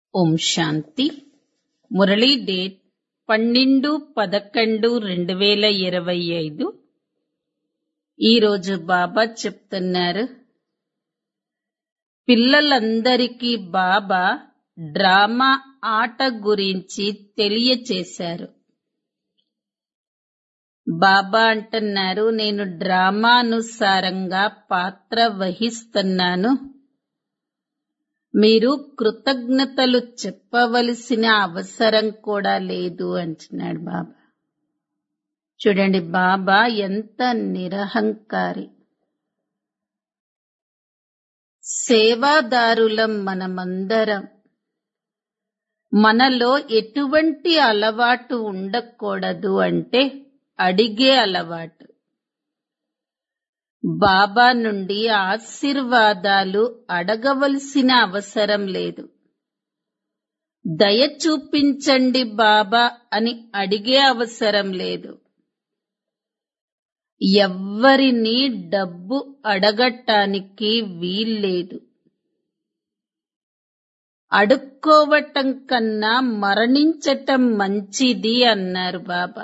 ఓం శాంతి Murali date పన్నెండు పదకొండు రెండు వేల ఇరవై ఐదు ఈరోజు బాబా చెప్తున్నారు పిల్లలందరికీ బాబా డ్రామా ఆట గురించి తెలియచేశారు బాబా అంటున్నారు నేను డ్రామానుసారంగా పాత్ర వహిస్తున్నాను మీరు కృతజ్ఞతలు చెప్పవలసిన అవసరం కూడా లేదు అంటున్నాడు బాబా చూడండి బాబా ఎంత నిరహంకారి సేవాదారులం మనమందరం మనలో ఎటువంటి అలవాటు ఉండకూడదు అంటే అడిగే అలవాటు బాబా నుండి ఆశీర్వాదాలు అడగవలసిన అవసరం లేదు దయ చూపించండి బాబా అని అడిగే అవసరం లేదు ఎవ్వరిని డబ్బు అడగటానికి వీల్లేదు అడుక్కోవటం కన్నా మరణించటం మంచిది అన్నారు బాబా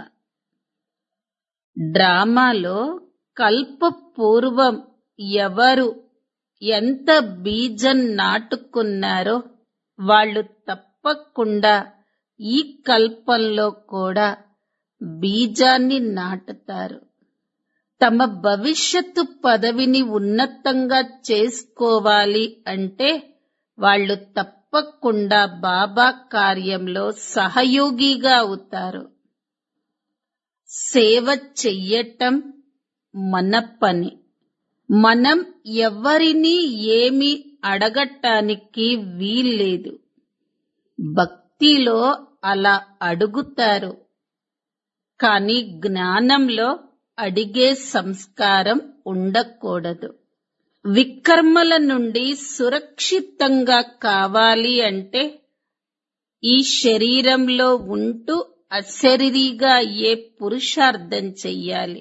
డ్రామాలో కల్ప పూర్వం ఎవరు ఎంత బీజం నాటుకున్నారో వాళ్ళు తప్పకుండా ఈ కల్పంలో కూడా బీజాన్ని నాటుతారు తమ భవిష్యత్తు పదవిని ఉన్నతంగా చేసుకోవాలి అంటే వాళ్ళు తప్పకుండా బాబా కార్యంలో సహయోగిగా అవుతారు సేవ చెయ్యటం మన పని మనం ఎవరిని ఏమి అడగటానికి వీల్లేదు భక్తిలో అలా అడుగుతారు కానీ జ్ఞానంలో అడిగే సంస్కారం ఉండకూడదు వికర్మల నుండి సురక్షితంగా కావాలి అంటే ఈ శరీరంలో ఉంటూ అశరీరిగా అయ్యే పురుషార్థం చెయ్యాలి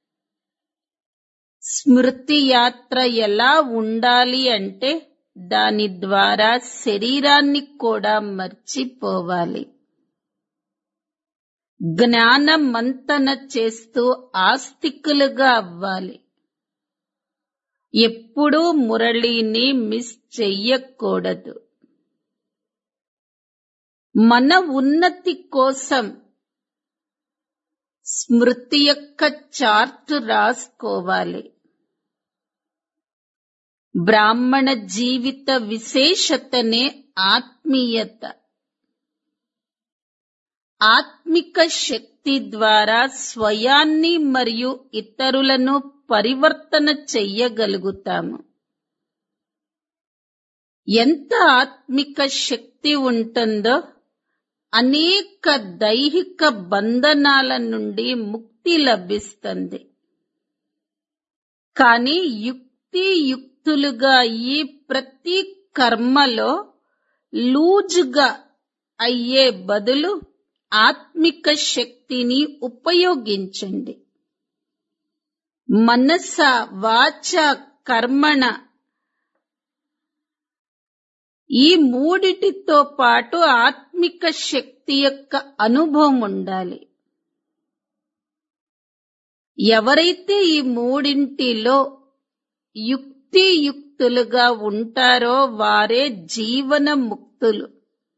స్మృతి యాత్ర ఎలా ఉండాలి అంటే దాని ద్వారా శరీరాన్ని కూడా మర్చిపోవాలి జ్ఞాన మంతన చేస్తూ ఆస్తికులుగా అవ్వాలి ఎప్పుడూ మురళిని మిస్ చెయ్యకూడదు మన ఉన్నతి కోసం స్మృతి యొక్క చార్ట్ రాసుకోవాలి బ్రాహ్మణ జీవిత విశేషతనే ఆత్మీయత ఆత్మిక శక్తి ద్వారా స్వయాన్ని మరియు ఇతరులను పరివర్తన చెయ్యగలుగుతాము ఎంత ఆత్మిక శక్తి ఉంటుందో అనేక దైహిక బంధనాల నుండి ముక్తి లభిస్తుంది కానీ యుక్తి యుక్తులుగా ఈ ప్రతి కర్మలో లూజుగా అయ్యే బదులు ఆత్మిక శక్తిని ఉపయోగించండి మనస వాచ కర్మణ ఈ మూడిటితో పాటు ఆత్మిక శక్తి యొక్క అనుభవం ఉండాలి ఎవరైతే ఈ మూడింటిలో యుక్తియుక్తులుగా ఉంటారో వారే జీవన ముక్తులు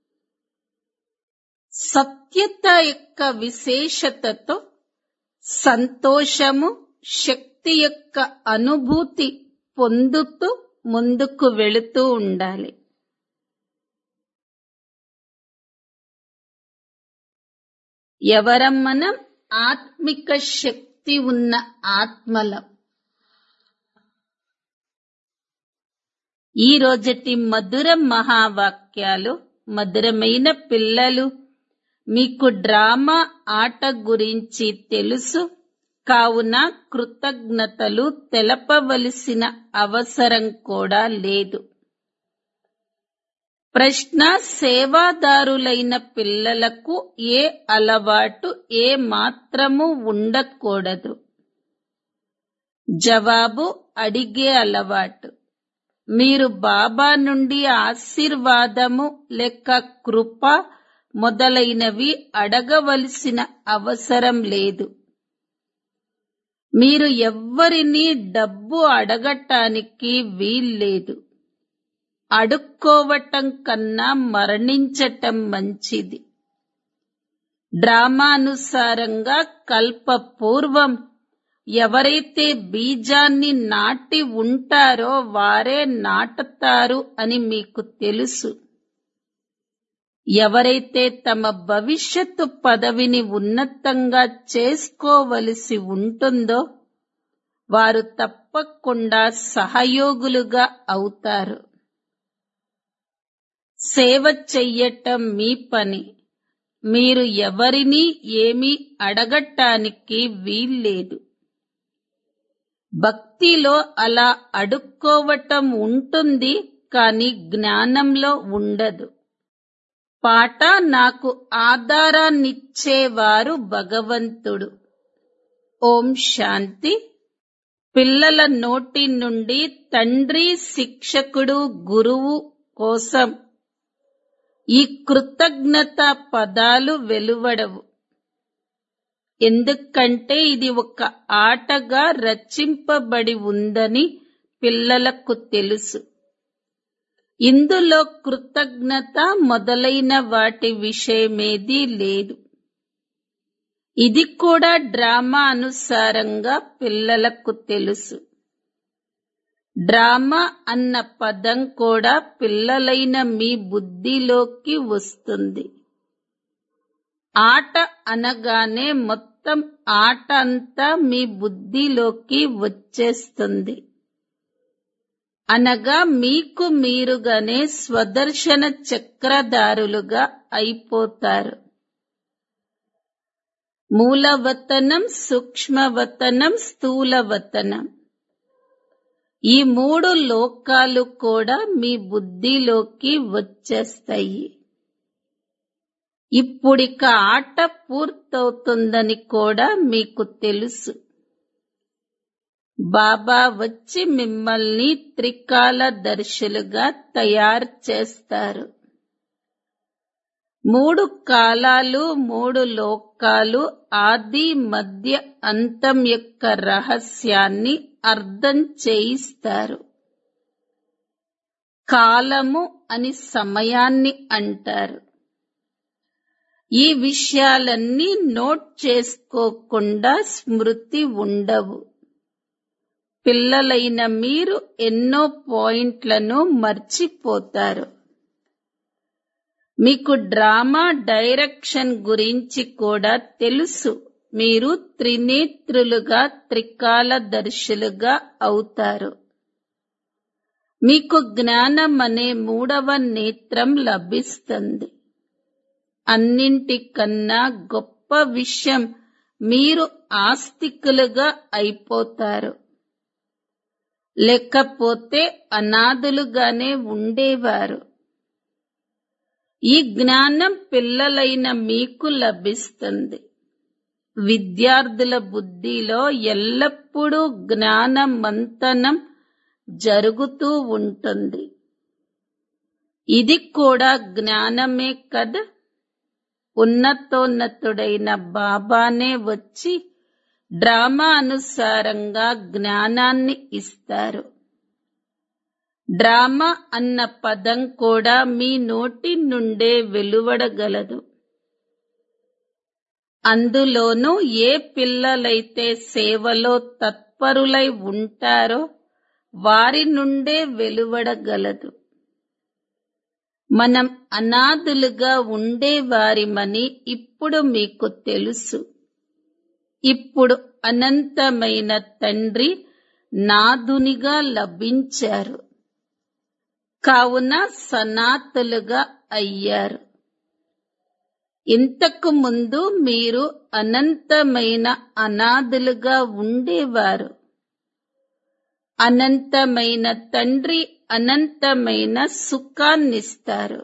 సత్యత యొక్క విశేషతతో సంతోషము శక్తి యొక్క అనుభూతి పొందుతూ ముందుకు వెళుతూ ఉండాలి ఎవరం మనం ఆత్మిక శక్తి ఉన్న ఆత్మలం ఈ రోజటి మధుర మహావాక్యాలు మధురమైన పిల్లలు మీకు డ్రామా ఆట గురించి తెలుసు కావున కృతజ్ఞతలు తెలపవలసిన అవసరం కూడా లేదు ప్రశ్న సేవాదారులైన పిల్లలకు ఏ అలవాటు ఏ మాత్రము ఉండకూడదు జవాబు అడిగే అలవాటు మీరు బాబా నుండి ఆశీర్వాదము లేక కృప మొదలైనవి అడగవలసిన అవసరం లేదు మీరు ఎవ్వరినీ డబ్బు అడగటానికి వీల్లేదు అడుక్కోవటం కన్నా మరణించటం మంచిది డ్రామానుసారంగా కల్పపూర్వం ఎవరైతే బీజాన్ని నాటి ఉంటారో వారే నాటుతారు అని మీకు తెలుసు ఎవరైతే తమ భవిష్యత్తు పదవిని ఉన్నతంగా చేసుకోవలసి ఉంటుందో వారు తప్పకుండా సహయోగులుగా అవుతారు సేవ చెయ్యటం మీ పని మీరు ఎవరినీ ఏమీ అడగటానికి వీల్లేదు భక్తిలో అలా అడుక్కోవటం ఉంటుంది కాని జ్ఞానంలో ఉండదు పాట నాకు ఆధారాన్నిచ్చేవారు భగవంతుడు ఓం శాంతి పిల్లల నోటి నుండి తండ్రి శిక్షకుడు గురువు కోసం ఈ కృతజ్ఞత పదాలు వెలువడవు ఎందుకంటే ఇది ఒక ఆటగా రచింపబడి ఉందని పిల్లలకు తెలుసు ఇందులో కృతజ్ఞత మొదలైన వాటి విషయమేదీ లేదు ఇది కూడా డ్రామా అనుసారంగా పిల్లలకు తెలుసు డ్రామా అన్న పదం కూడా పిల్లలైన మీ బుద్ధిలోకి వస్తుంది ఆట అనగానే మొత్తం ఆట అంతా మీ బుద్ధిలోకి వచ్చేస్తుంది అనగా మీకు మీరుగానే స్వదర్శన చక్రధారులుగా అయిపోతారు మూలవతనం సూక్ష్మవతనం స్థూలవతనం ఈ మూడు లోకాలు కూడా మీ బుద్ధిలోకి వచ్చేస్తాయి ఇప్పుడిక ఆట పూర్తవుతుందని కూడా మీకు తెలుసు బాబా వచ్చి మిమ్మల్ని త్రికాల దర్శులుగా తయారు చేస్తారు మూడు కాలాలు మూడు లోకాలు ఆది మధ్య అంతం యొక్క రహస్యాన్ని అర్థం చేయిస్తారు కాలము అని సమయాన్ని అంటారు ఈ విషయాలన్నీ నోట్ చేసుకోకుండా స్మృతి ఉండవు పిల్లలైన మీరు ఎన్నో పాయింట్లను మర్చిపోతారు మీకు డ్రామా డైరెక్షన్ గురించి కూడా తెలుసు మీరు త్రినేత్రులుగా త్రికాలదర్శులుగా అవుతారు మీకు జ్ఞానం అనే మూడవ నేత్రం లభిస్తుంది అన్నింటికన్నా గొప్ప విషయం మీరు ఆస్తికులుగా అయిపోతారు లేకపోతే అనాథులుగానే ఉండేవారు ఈ జ్ఞానం పిల్లలైన మీకు లభిస్తుంది విద్యార్థుల బుద్ధిలో ఎల్లప్పుడూ జ్ఞాన మంతనం జరుగుతూ ఉంటుంది ఇది కూడా జ్ఞానమే కదా ఉన్నతోన్నతుడైన బాబానే వచ్చి డ్రామా అనుసారంగా జ్ఞానాన్ని ఇస్తారు డ్రామా అన్న పదం కూడా మీ నోటి నుండే వెలువడగలదు అందులోనూ ఏ పిల్లలైతే సేవలో తత్పరులై ఉంటారో వారి నుండే వెలువడగలదు మనం అనాథులుగా ఉండేవారిమని ఇప్పుడు మీకు తెలుసు ఇప్పుడు అనంతమైన తండ్రి నాదునిగా లభించారు కావున సనాతులుగా అయ్యారు ఇంతకు ముందు మీరు అనంతమైన అనాథులుగా ఉండేవారు అనంతమైన తండ్రి అనంతమైన సుఖాన్నిస్తారు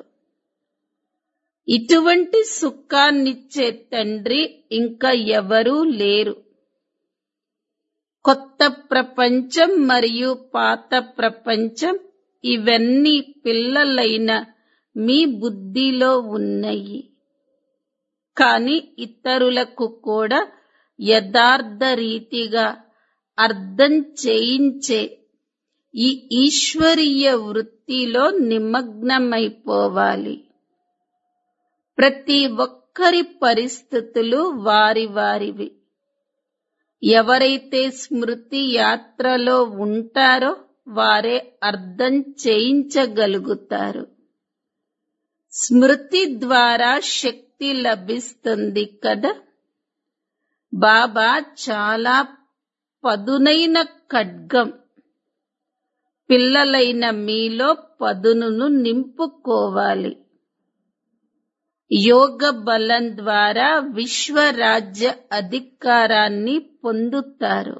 ఇటువంటి సుఖాన్నిచ్చే తండ్రి ఇంకా ఎవరూ లేరు కొత్త ప్రపంచం మరియు పాత ప్రపంచం ఇవన్నీ పిల్లలైన మీ బుద్ధిలో ఉన్నాయి కాని ఇతరులకు కూడా యథార్థ రీతిగా అర్థం చేయించే ఈ ఈశ్వరీయ వృత్తిలో నిమగ్నమైపోవాలి ప్రతి ఒక్కరి పరిస్థితులు వారి వారివి ఎవరైతే స్మృతి యాత్రలో ఉంటారో వారే అర్థం చేయించగలుగుతారు స్మృతి ద్వారా శక్తి లభిస్తుంది కదా బాబా చాలా పదునైన ఖడ్గం పిల్లలైన మీలో పదునును నింపుకోవాలి యోగ బలం ద్వారా విశ్వరాజ్య అధికారాన్ని పొందుతారు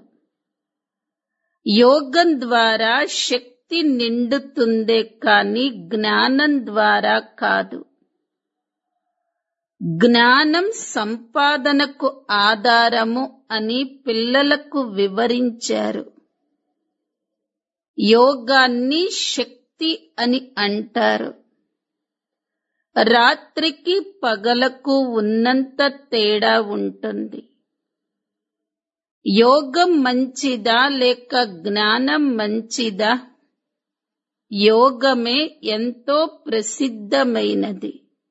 యోగం ద్వారా శక్తి నిండుతుందే కాని జ్ఞానం ద్వారా కాదు జ్ఞానం సంపాదనకు ఆధారము అని పిల్లలకు వివరించారు యోగాన్ని శక్తి అని అంటారు రాత్రికి పగలకు ఉన్నంత తేడా ఉంటుంది యోగం మంచిదా లేక జ్ఞానం మంచిదా యోగమే ఎంతో ప్రసిద్ధమైనది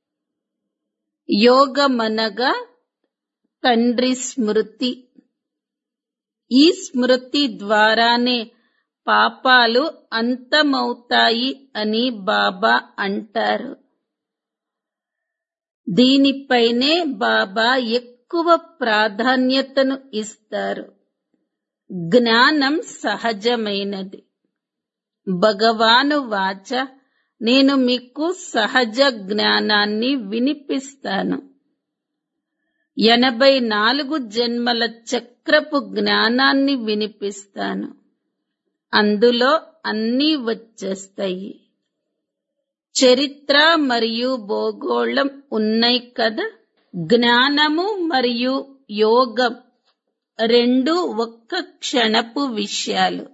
యోగమనగా తండ్రి స్మృతి ఈ స్మృతి ద్వారానే పాపాలు అంతమవుతాయి అని బాబా అంటారు దీనిపైనే బాబా ఎక్కువ ప్రాధాన్యతను ఇస్తారు జ్ఞానం సహజమైనది భగవాను వాచ నేను మీకు సహజ జ్ఞానాన్ని వినిపిస్తాను ఎనభై నాలుగు జన్మల చక్రపు జ్ఞానాన్ని వినిపిస్తాను అందులో అన్నీ వచ్చేస్తాయి చరిత్ర మరియు భూగోళం ఉన్నాయి కదా జ్ఞానము మరియు యోగం రెండు ఒక్క క్షణపు విషయాలు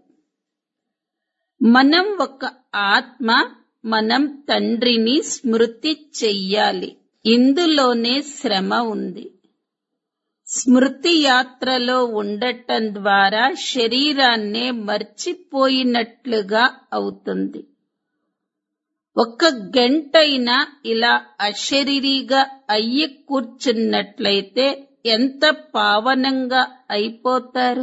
మనం ఒక ఆత్మ మనం తండ్రిని స్మృతి చెయ్యాలి ఇందులోనే శ్రమ ఉంది స్మృతి యాత్రలో ఉండటం ద్వారా శరీరాన్నే మర్చిపోయినట్లుగా అవుతుంది ఒక్క గంటైనా ఇలా అశరీరిగా అయ్యి కూర్చున్నట్లయితే ఎంత పావనంగా అయిపోతారు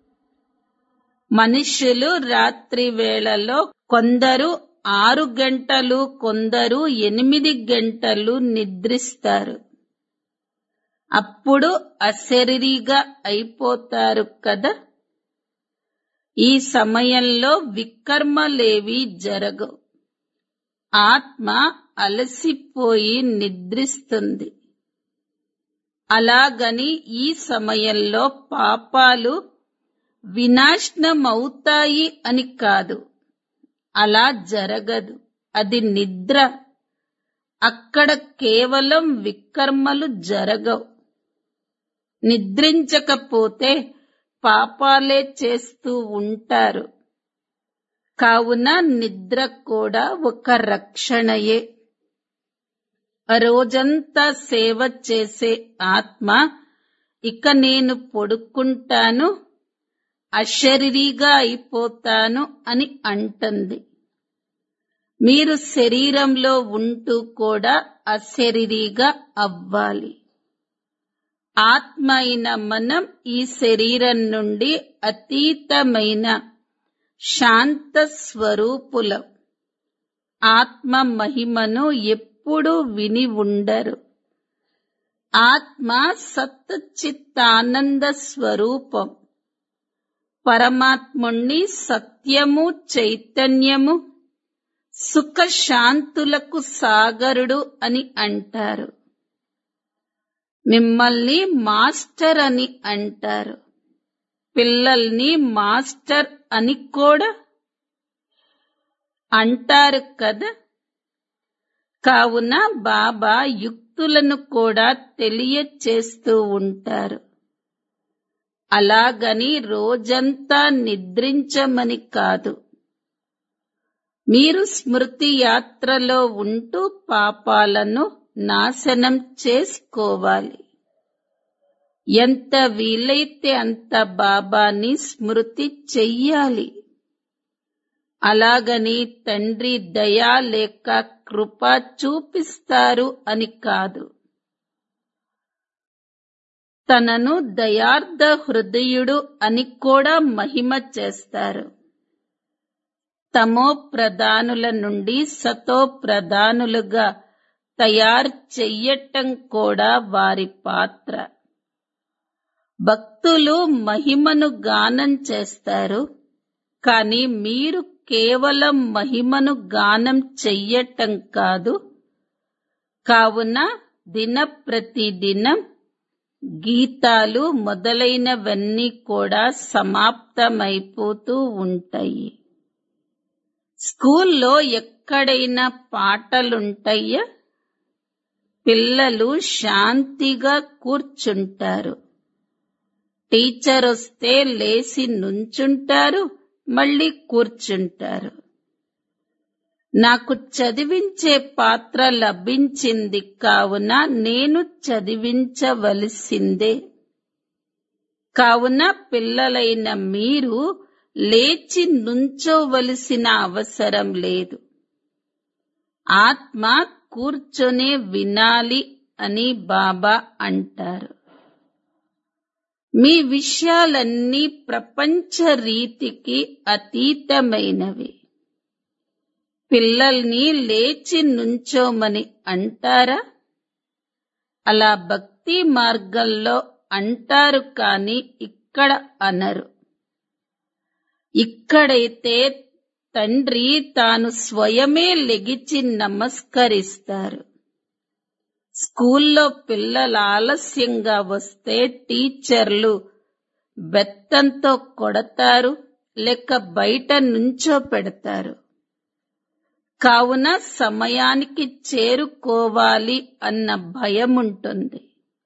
మనుషులు రాత్రి వేళలో కొందరు ఆరు గంటలు కొందరు ఎనిమిది గంటలు నిద్రిస్తారు అప్పుడు అశరీరిగా అయిపోతారు కదా ఈ సమయంలో వికర్మలేవి జరగవు ఆత్మ అలసిపోయి నిద్రిస్తుంది అలాగని ఈ సమయంలో పాపాలు వినాశనమవుతాయి అని కాదు అలా జరగదు అది నిద్ర అక్కడ కేవలం వికర్మలు జరగవు నిద్రించకపోతే పాపాలే చేస్తూ ఉంటారు కావున నిద్ర కూడా ఒక రక్షణయే రోజంతా సేవ చేసే ఆత్మ ఇక నేను పొడుక్కుంటాను అశరీరిగా అయిపోతాను అని అంటుంది మీరు శరీరంలో ఉంటూ కూడా అశరీరిగా అవ్వాలి ఆత్మ అయిన మనం ఈ శరీరం నుండి అతీతమైన శాంత స్వరూపులం ఆత్మ మహిమను ఎప్పుడూ విని ఉండరు ఆత్మ సత్ చిత్తానంద స్వరూపం పరమాత్ముణ్ణి సత్యము చైతన్యము సుఖ శాంతులకు సాగరుడు అని అంటారు మిమ్మల్ని మాస్టర్ అని అంటారు పిల్లల్ని మాస్టర్ అని కూడా అంటారు కదా కావున బాబా యుక్తులను కూడా తెలియచేస్తూ ఉంటారు అలాగని రోజంతా నిద్రించమని కాదు మీరు స్మృతి యాత్రలో ఉంటూ పాపాలను నాశనం చేసుకోవాలి ఎంత వీలైతే అంత బాబాని స్మృతి చెయ్యాలి అలాగని తండ్రి దయా లేక కృప చూపిస్తారు అని కాదు తనను దయార్థ హృదయుడు అని కూడా మహిమ చేస్తారు తమో ప్రధానుల నుండి సతో ప్రధానులుగా తయారు చెయ్యటం కూడా వారి పాత్ర భక్తులు మహిమను గానం చేస్తారు కానీ మీరు కేవలం మహిమను గానం చెయ్యటం కాదు కావున దిన ప్రతిదినం గీతాలు మొదలైనవన్నీ కూడా సమాప్తమైపోతూ ఉంటాయి స్కూల్లో ఎక్కడైనా పాటలుంటాయా పిల్లలు శాంతిగా కూర్చుంటారు టీచర్ వస్తే లేచి నుంచుంటారు మళ్ళీ కూర్చుంటారు నాకు చదివించే పాత్ర లభించింది కావున నేను చదివించవలసిందే కావున పిల్లలైన మీరు లేచి నుంచోవలసిన అవసరం లేదు ఆత్మ కూర్చొనే వినాలి అని బాబా అంటారు మీ విషయాలన్నీ ప్రపంచ రీతికి అతీతమైనవి పిల్లల్ని లేచి నుంచోమని అంటారా అలా భక్తి మార్గంలో అంటారు కాని ఇక్కడ అనరు ఇక్కడైతే తండ్రి తాను స్వయమే లెగిచి నమస్కరిస్తారు స్కూల్లో పిల్లలు ఆలస్యంగా వస్తే టీచర్లు బెత్తంతో కొడతారు లేక బయట నుంచో పెడతారు కావున సమయానికి చేరుకోవాలి అన్న భయం ఉంటుంది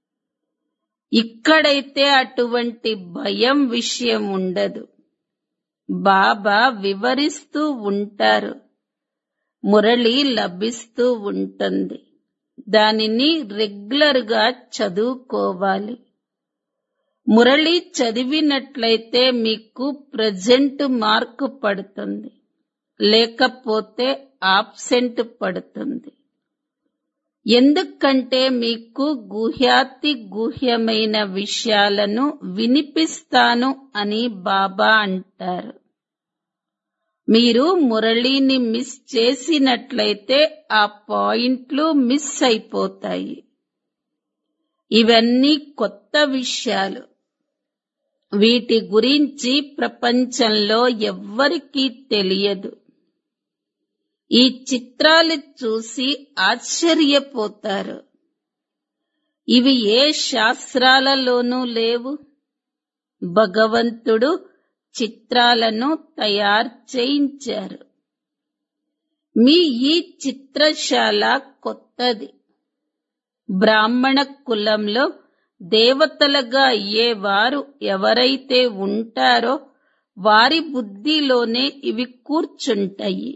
ఇక్కడైతే అటువంటి భయం విషయం ఉండదు బాబా వివరిస్తూ ఉంటారు మురళి లభిస్తూ ఉంటుంది దానిని రెగ్యులర్ గా చదువుకోవాలి మురళి చదివినట్లయితే మీకు ప్రజెంట్ మార్కు పడుతుంది లేకపోతే ఆబ్సెంట్ పడుతుంది ఎందుకంటే మీకు గుహ్యాతి గుహ్యమైన విషయాలను వినిపిస్తాను అని బాబా అంటారు మీరు మురళిని మిస్ చేసినట్లయితే ఆ పాయింట్లు మిస్ అయిపోతాయి ఇవన్నీ కొత్త విషయాలు వీటి గురించి ప్రపంచంలో ఎవ్వరికీ తెలియదు ఈ చిత్రాలు చూసి ఆశ్చర్యపోతారు ఇవి ఏ శాస్త్రాలలోనూ లేవు భగవంతుడు చిత్రాలను తయారు చేయించారు మీ ఈ చిత్రశాల కొత్తది బ్రాహ్మణ కులంలో దేవతలుగా అయ్యేవారు ఎవరైతే ఉంటారో వారి బుద్ధిలోనే ఇవి కూర్చుంటాయి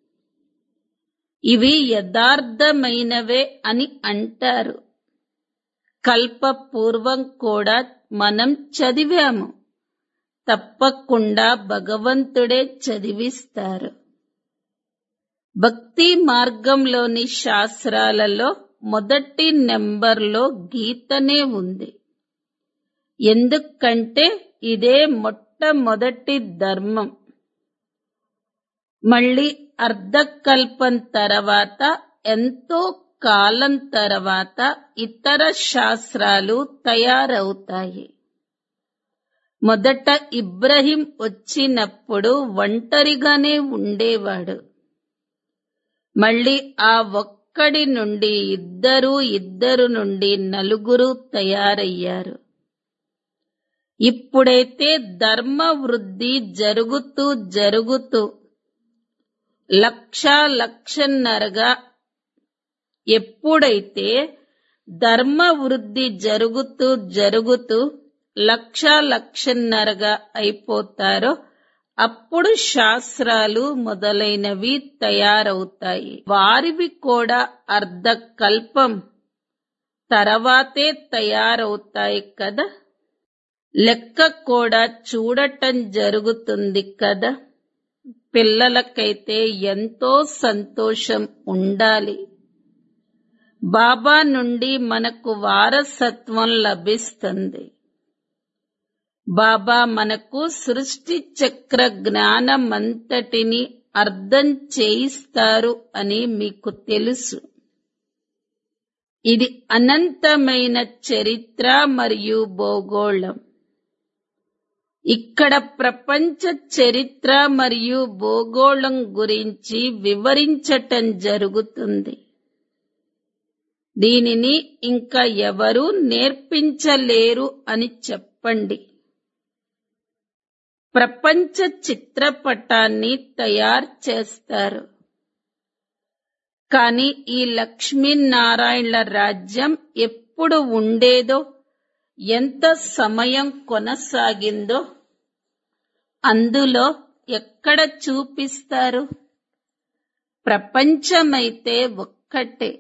ఇవి యథార్థమైనవే అని అంటారు కల్ప పూర్వం కూడా మనం చదివాము తప్పకుండా భగవంతుడే చదివిస్తారు భక్తి మార్గంలోని శాస్త్రాలలో మొదటి నెంబర్లో గీతనే ఉంది ఎందుకంటే ఇదే మొట్టమొదటి ధర్మం మళ్ళీ అర్ధకల్పం తర్వాత ఎంతో కాలం తర్వాత ఇతర శాస్త్రాలు తయారవుతాయి మొదట ఇబ్రహీం వచ్చినప్పుడు ఒంటరిగానే ఉండేవాడు మళ్ళీ ఆ ఒక్కడి నుండి ఇద్దరు ఇద్దరు నుండి నలుగురు తయారయ్యారు ఇప్పుడైతే ధర్మ వృద్ధి జరుగుతూ జరుగుతూ లక్ష లక్షన్నరగా ఎప్పుడైతే ధర్మ వృద్ధి జరుగుతూ జరుగుతూ లక్ష లక్షన్నరగా అయిపోతారో అప్పుడు శాస్త్రాలు మొదలైనవి తయారవుతాయి వారివి కూడా అర్ధకల్పం తర్వాతే తయారవుతాయి కదా లెక్క కూడా చూడటం జరుగుతుంది కదా పిల్లలకైతే ఎంతో సంతోషం ఉండాలి బాబా నుండి మనకు వారసత్వం లభిస్తుంది బాబా మనకు సృష్టి చక్ర జ్ఞానమంతటిని అర్థం చేయిస్తారు అని మీకు తెలుసు ఇది అనంతమైన చరిత్ర మరియు భూగోళం ఇక్కడ ప్రపంచ చరిత్ర మరియు భూగోళం గురించి వివరించటం జరుగుతుంది దీనిని ఇంకా ఎవరూ నేర్పించలేరు అని చెప్పండి ప్రపంచ చిత్రపటాన్ని తయారు చేస్తారు కానీ ఈ లక్ష్మీనారాయణల రాజ్యం ఎప్పుడు ఉండేదో ఎంత సమయం కొనసాగిందో అందులో ఎక్కడ చూపిస్తారు ప్రపంచమైతే ఒక్కటే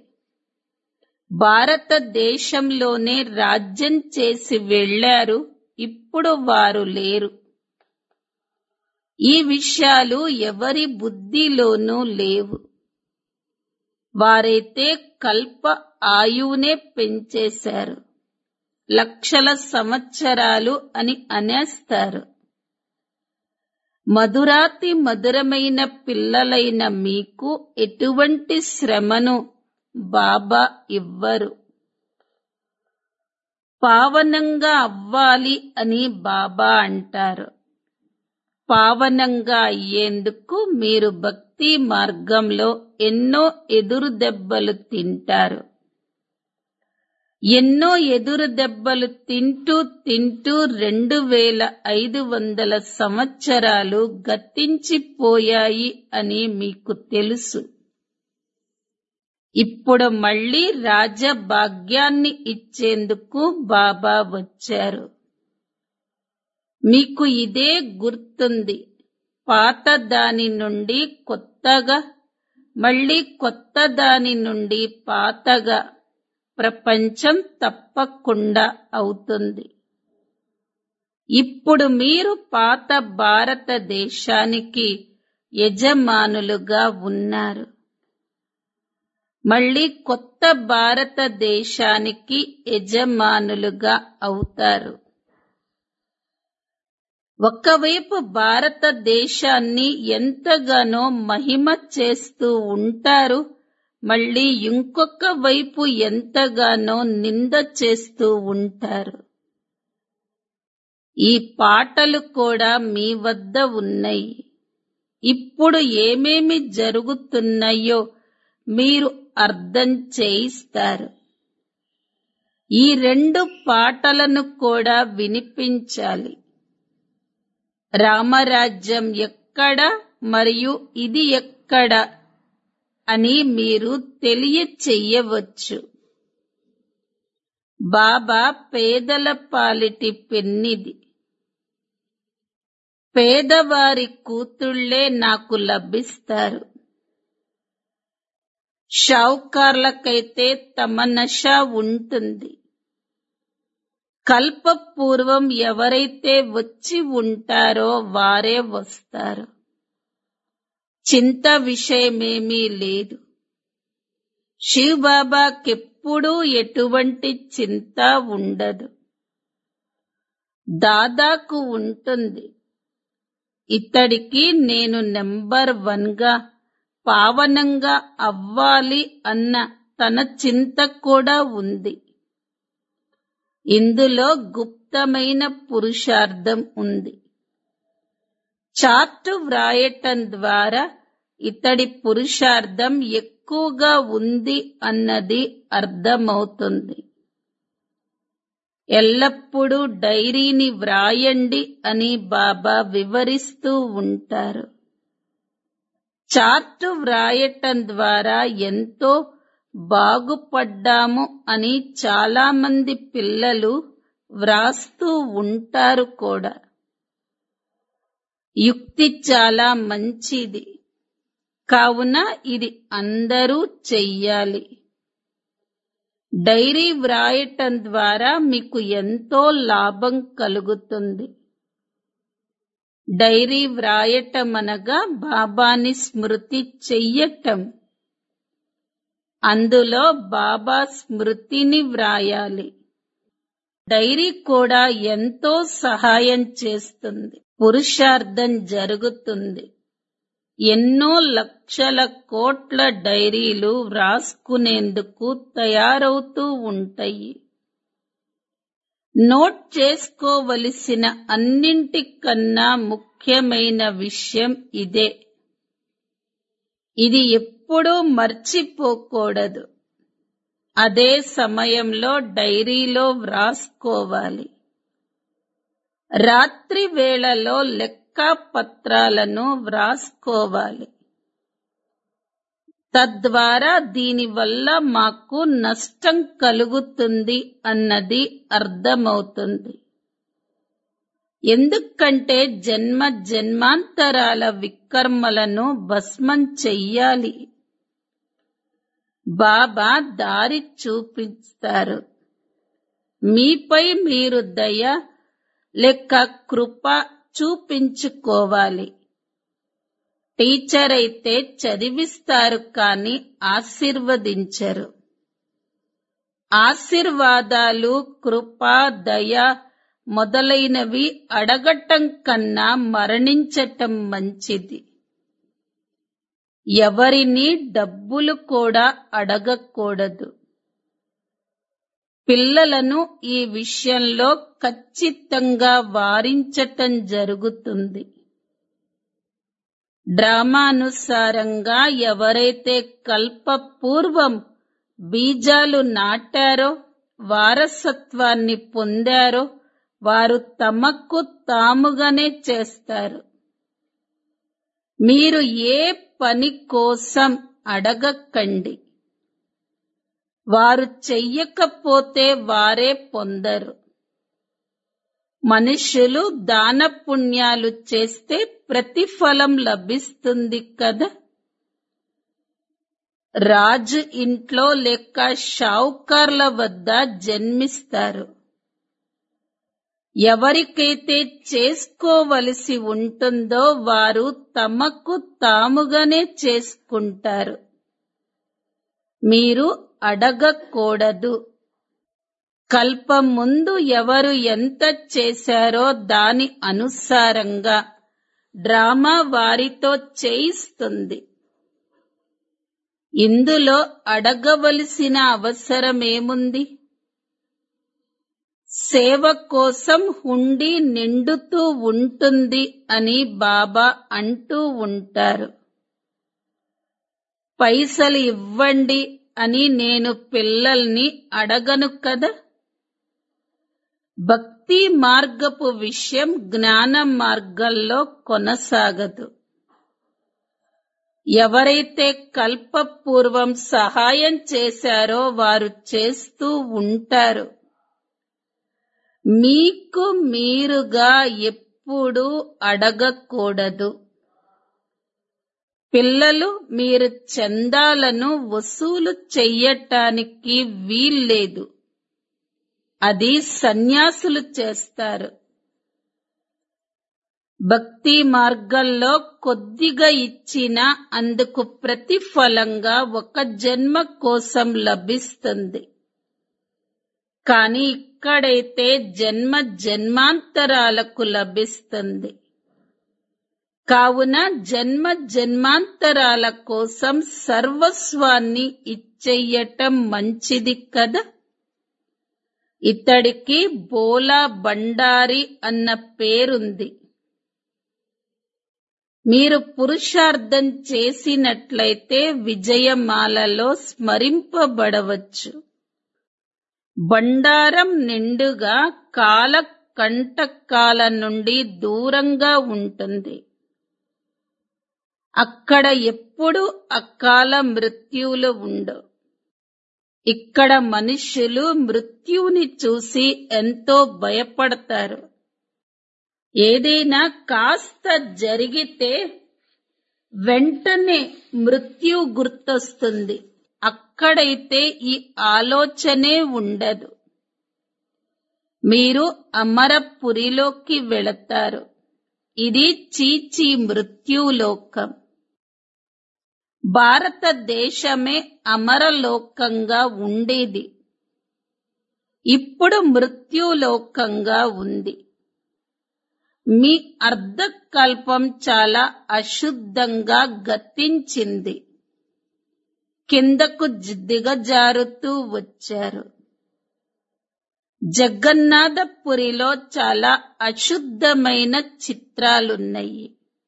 భారతదేశంలోనే రాజ్యం చేసి వెళ్లారు ఇప్పుడు వారు లేరు ఈ విషయాలు ఎవరి బుద్ధిలోనూ లేవు వారైతే కల్ప ఆయువునే పెంచేశారు లక్షల సంవత్సరాలు అని అనేస్తారు మధురాతి మధురమైన పిల్లలైన మీకు ఎటువంటి శ్రమను బాబా ఇవ్వరు పావనంగా అవ్వాలి అని బాబా అంటారు పావనంగా అయ్యేందుకు మీరు భక్తి మార్గంలో ఎన్నో ఎదురు దెబ్బలు తింటారు ఎన్నో ఎదురు దెబ్బలు తింటూ తింటూ రెండు వేల ఐదు వందల సంవత్సరాలు గతించిపోయాయి అని మీకు తెలుసు ఇప్పుడు మళ్ళీ రాజభాగ్యాన్ని ఇచ్చేందుకు బాబా వచ్చారు మీకు ఇదే గుర్తుంది పాత దాని నుండి కొత్తగా మళ్ళీ కొత్త దాని నుండి పాతగా ప్రపంచం తప్పకుండా అవుతుంది ఇప్పుడు మీరు పాత భారతదేశానికి యజమానులుగా ఉన్నారు మళ్ళీ కొత్త భారతదేశానికి యజమానులుగా అవుతారు ఒకవైపు భారతదేశాన్ని ఎంతగానో మహిమ చేస్తూ ఉంటారు మళ్ళీ ఇంకొక వైపు ఎంతగానో నింద చేస్తూ ఉంటారు ఈ పాటలు కూడా మీ వద్ద ఉన్నాయి ఇప్పుడు ఏమేమి జరుగుతున్నాయో మీరు అర్థం చేయిస్తారు ఈ రెండు పాటలను కూడా వినిపించాలి రామరాజ్యం ఎక్కడ మరియు ఇది ఎక్కడ అని మీరు తెలియచెయ్యవచ్చు బాబా పేదల పాలిటి పెన్నిది పేదవారి కూతుళ్లే నాకు లభిస్తారు షావుకార్లకైతే తమ నష ఉంటుంది కల్పపూర్వం ఎవరైతే వచ్చి ఉంటారో వారే వస్తారు చింత విషయమేమీ లేదు శివ్ బాబాకెప్పుడూ ఎటువంటి చింత ఉండదు దాదాకు ఉంటుంది ఇతడికి నేను నెంబర్ వన్ గా పావనంగా అవ్వాలి అన్న తన చింత కూడా ఉంది ఇందులో గుప్తమైన పురుషార్థం ఉంది చార్టు వ్రాయటం ద్వారా ఇతడి పురుషార్థం ఎక్కువగా ఉంది అన్నది అర్థమవుతుంది ఎల్లప్పుడూ డైరీని వ్రాయండి అని బాబా వివరిస్తూ ఉంటారు చార్టు వ్రాయటం ద్వారా ఎంతో బాగుపడ్డాము అని చాలా మంది పిల్లలు వ్రాస్తూ ఉంటారు కూడా యుక్తి చాలా మంచిది కావున ఇది అందరూ చెయ్యాలి డైరీ వ్రాయటం ద్వారా మీకు ఎంతో లాభం కలుగుతుంది డైరీ వ్రాయటం అనగా బాబాని స్మృతి చెయ్యటం అందులో బాబా స్మృతిని వ్రాయాలి డైరీ కూడా ఎంతో సహాయం చేస్తుంది పురుషార్థం జరుగుతుంది ఎన్నో లక్షల కోట్ల డైరీలు వ్రాసుకునేందుకు తయారవుతూ ఉంటాయి నోట్ చేసుకోవలసిన అన్నింటికన్నా ముఖ్యమైన విషయం ఇదే ఇది ఎప్పుడూ మర్చిపోకూడదు అదే సమయంలో డైరీలో వ్రాసుకోవాలి రాత్రి వేళలో లెక్కపత్రాలను వ్రాసుకోవాలి తద్వారా దీనివల్ల మాకు నష్టం కలుగుతుంది అన్నది అర్థమవుతుంది ఎందుకంటే జన్మ జన్మాంతరాల వికర్మలను భస్మం చెయ్యాలి బాబా దారి చూపిస్తారు మీపై మీరు దయ లేక కృప చూపించుకోవాలి టీచర్ అయితే చదివిస్తారు కానీ ఆశీర్వదించరు ఆశీర్వాదాలు కృప దయ మొదలైనవి అడగటం కన్నా మరణించటం మంచిది ఎవరిని డబ్బులు కూడా అడగకూడదు పిల్లలను ఈ విషయంలో ఖచ్చితంగా వారించటం జరుగుతుంది డ్రామానుసారంగా ఎవరైతే కల్పపూర్వం బీజాలు నాటారో వారసత్వాన్ని పొందారో వారు తమకు తాముగానే చేస్తారు మీరు ఏ పని కోసం అడగకండి వారు చెయ్యకపోతే వారే పొందరు మనుషులు దాన పుణ్యాలు చేస్తే ప్రతిఫలం లభిస్తుంది కదా రాజు ఇంట్లో లేక షావుకార్ల వద్ద జన్మిస్తారు ఎవరికైతే చేసుకోవలసి ఉంటుందో వారు తమకు తాముగానే చేసుకుంటారు మీరు అడగకూడదు కల్పం ముందు ఎవరు ఎంత చేశారో దాని అనుసారంగా డ్రామా వారితో చేయిస్తుంది ఇందులో అడగవలసిన అవసరమేముంది సేవ కోసం హుండీ నిండుతూ ఉంటుంది అని బాబా అంటూ ఉంటారు పైసలు ఇవ్వండి అని నేను పిల్లల్ని అడగను కదా భక్తి మార్గపు విషయం జ్ఞాన మార్గంలో కొనసాగదు ఎవరైతే కల్పపూర్వం సహాయం చేశారో వారు చేస్తూ ఉంటారు మీకు మీరుగా ఎప్పుడూ అడగకూడదు పిల్లలు మీరు చందాలను వసూలు చెయ్యటానికి వీల్లేదు అది సన్యాసులు చేస్తారు భక్తి మార్గంలో కొద్దిగా ఇచ్చినా అందుకు ప్రతిఫలంగా ఒక జన్మ కోసం లభిస్తుంది కానీ ఇక్కడైతే జన్మ జన్మాంతరాలకు లభిస్తుంది కావున జన్మ జన్మాంతరాల కోసం సర్వస్వాన్ని ఇచ్చెయ్యటం మంచిది కదా ఇతడికి బోలా బండారి అన్న పేరుంది మీరు పురుషార్థం చేసినట్లయితే విజయమాలలో స్మరింపబడవచ్చు బండారం నిండుగా కాల కంటకాల నుండి దూరంగా ఉంటుంది అక్కడ ఎప్పుడు అకాల మృత్యువులు ఉండవు ఇక్కడ మనుష్యులు మృత్యువుని చూసి ఎంతో భయపడతారు ఏదైనా కాస్త జరిగితే వెంటనే మృత్యు గుర్తొస్తుంది అక్కడైతే ఈ ఆలోచనే ఉండదు మీరు అమరపురిలోకి వెళతారు ఇది చీచి మృత్యులోకం భారతదేశమే అమరలోకంగా ఉండేది ఇప్పుడు మృత్యులోకంగా ఉంది మీ అర్ధకల్పం చాలా అశుద్ధంగా గతించింది కిందకు దిగజారుతూ వచ్చారు జగన్నాథపురిలో చాలా అశుద్ధమైన చిత్రాలున్నాయి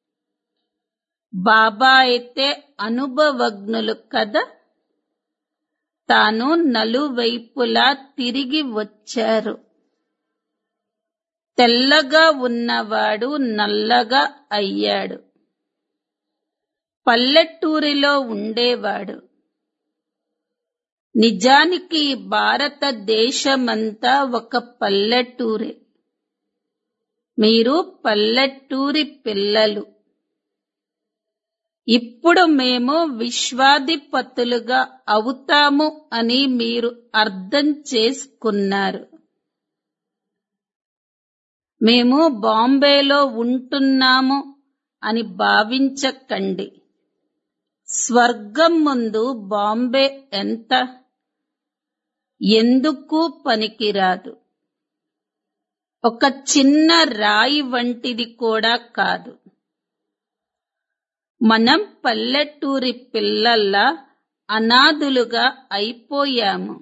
బాబా అయితే అనుభవజ్ఞులు కదా తాను నలువైపులా తిరిగి వచ్చారు తెల్లగా ఉన్నవాడు నల్లగా అయ్యాడు పల్లెటూరిలో ఉండేవాడు నిజానికి భారతదేశమంతా ఒక పల్లెటూరే మీరు పల్లెటూరి పిల్లలు ఇప్పుడు మేము విశ్వాధిపతులుగా అవుతాము అని మీరు అర్థం చేసుకున్నారు మేము బాంబేలో ఉంటున్నాము అని భావించకండి స్వర్గం ముందు బాంబే ఎంత ఎందుకు పనికిరాదు ఒక చిన్న రాయి వంటిది కూడా కాదు మనం పల్లెటూరి పిల్లల్లా అనాథులుగా అయిపోయాము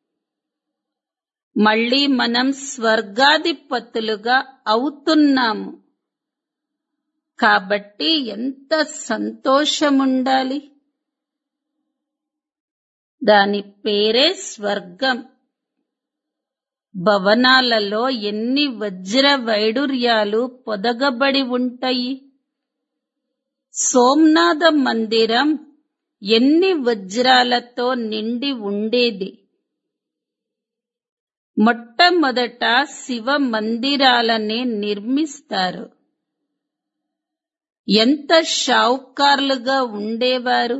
మళ్ళీ మనం స్వర్గాధిపతులుగా అవుతున్నాము కాబట్టి ఎంత సంతోషముండాలి దాని పేరే స్వర్గం భవనాలలో ఎన్ని వజ్ర వైడూర్యాలు పొదగబడి ఉంటాయి సోమనాథ మందిరం ఎన్ని వజ్రాలతో నిండి ఉండేది మొట్టమొదట శివ మందిరాలనే నిర్మిస్తారు ఎంత షావుకార్లుగా ఉండేవారు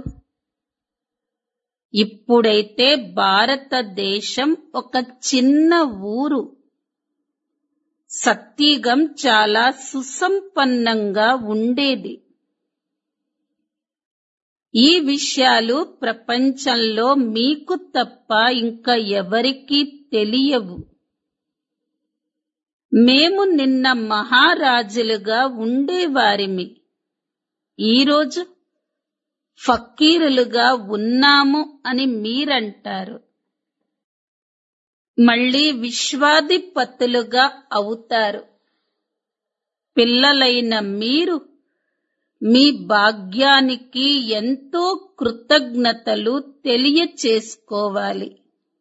ఇప్పుడైతే భారతదేశం ఒక చిన్న ఊరు సత్యగం చాలా సుసంపన్నంగా ఉండేది ఈ విషయాలు ప్రపంచంలో మీకు తప్ప ఇంకా ఎవరికీ తెలియవు మేము నిన్న మహారాజులుగా ఉండేవారిమి ఈరోజు ఫకీరులుగా ఉన్నాము అని మీరంటారు మళ్ళీ విశ్వాధిపతులుగా అవుతారు పిల్లలైన మీరు మీ భాగ్యానికి ఎంతో కృతజ్ఞతలు తెలియచేసుకోవాలి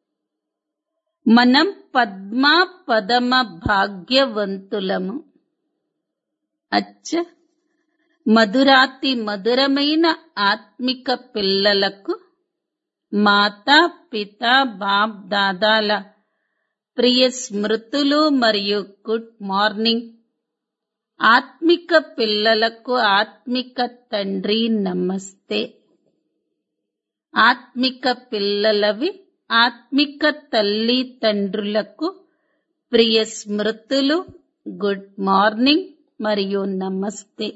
మనం పద్మ పదమ భాగ్యవంతులము అచ్చ మధురాతి మధురమైన ఆత్మిక పిల్లలకు మాతా పిత బాప్ దాదాల ప్రియ స్మృతులు మరియు గుడ్ మార్నింగ్ ఆత్మిక పిల్లలకు ఆత్మిక తండ్రి నమస్తే ఆత్మిక పిల్లలవి ఆత్మిక తల్లి తండ్రులకు ప్రియ స్మృతులు గుడ్ మార్నింగ్ మరియు నమస్తే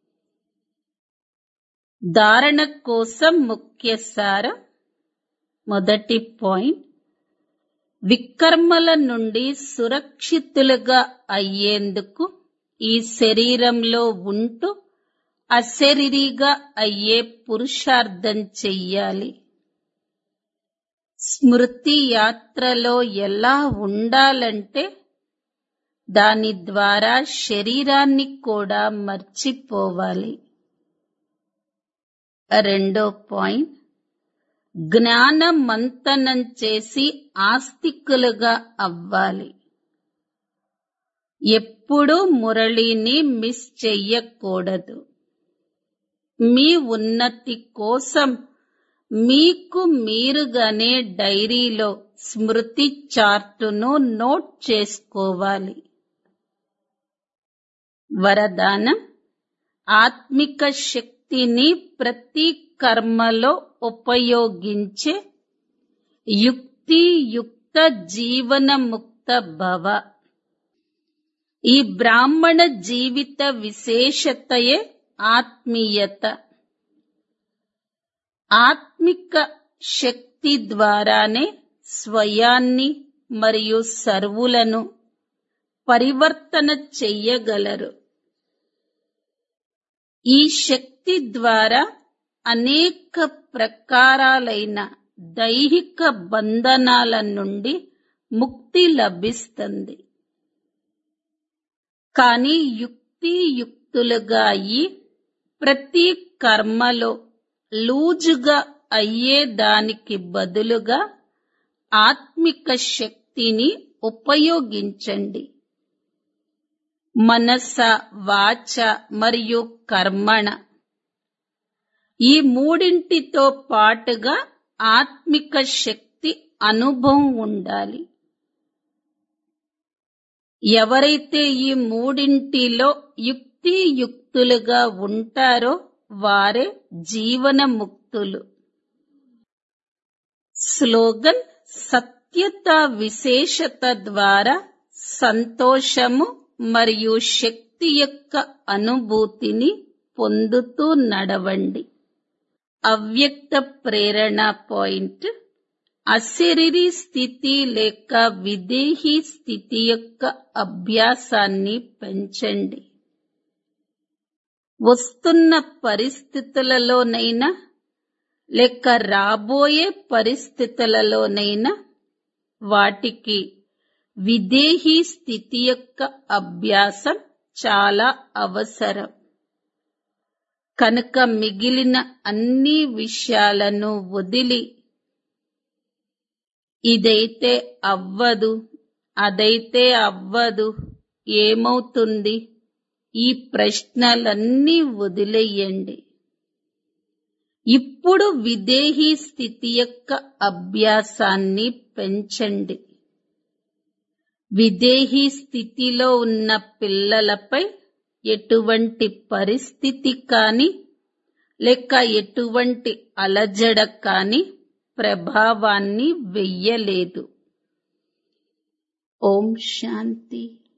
ధారణ కోసం ముఖ్య సారం మొదటి పాయింట్ వికర్మల నుండి సురక్షితులుగా అయ్యేందుకు ఈ శరీరంలో ఉంటూ అశరీరిగా అయ్యే పురుషార్థం చెయ్యాలి స్మృతి యాత్రలో ఎలా ఉండాలంటే దాని ద్వారా శరీరాన్ని కూడా మర్చిపోవాలి రెండో పాయింట్ జ్ఞాన మంతనం చేసి ఆస్తికులుగా అవ్వాలి ఎప్పుడూ మురళిని మిస్ చెయ్యకూడదు మీ ఉన్నతి కోసం మీకు మీరుగానే డైరీలో స్మృతి చార్టును నోట్ చేసుకోవాలి వరదానం ఆత్మిక శక్తిని ప్రతి కర్మలో ఉపయోగించే యుక్తియుక్త జీవన ముక్త భవ ఈ బ్రాహ్మణ జీవిత విశేషతయే ఆత్మీయత ఆత్మిక శక్తి ద్వారానే స్వయాన్ని మరియు సర్వులను పరివర్తన చెయ్యగలరు ఈ శక్తి ద్వారా అనేక ప్రకారాలైన దైహిక బంధనాల నుండి ముక్తి లభిస్తుంది కానీ యుక్తియుక్తులుగా అయి ప్రతి కర్మలో లూజుగా అయ్యేదానికి బదులుగా ఆత్మిక శక్తిని ఉపయోగించండి మనస వాచ మరియు కర్మణ ఈ మూడింటితో పాటుగా ఆత్మిక శక్తి అనుభవం ఉండాలి ఎవరైతే ఈ మూడింటిలో యుక్తియుక్తులుగా ఉంటారో వారే జీవన ముక్తులు స్లోగన్ సత్యత విశేషత ద్వారా సంతోషము మరియు శక్తి యొక్క అనుభూతిని పొందుతూ నడవండి అవ్యక్త ప్రేరణ పాయింట్ అశరీరి స్థితి లేక విదేహీ స్థితి యొక్క అభ్యాసాన్ని పెంచండి వస్తున్న పరిస్థితులలోనైనా లేక రాబోయే పరిస్థితులలోనైనా వాటికి విదేహీ స్థితి యొక్క అభ్యాసం చాలా అవసరం కనుక మిగిలిన అన్ని విషయాలను వదిలి ఇదైతే అవ్వదు అదైతే అవ్వదు ఏమవుతుంది ఈ ప్రశ్నలన్నీ వదిలేయండి ఇప్పుడు విదేహీ స్థితి యొక్క అభ్యాసాన్ని పెంచండి విదేహీ స్థితిలో ఉన్న పిల్లలపై ఎటువంటి పరిస్థితి కాని లేక ఎటువంటి అలజడ కాని ప్రభావాన్ని వెయ్యలేదు ఓం శాంతి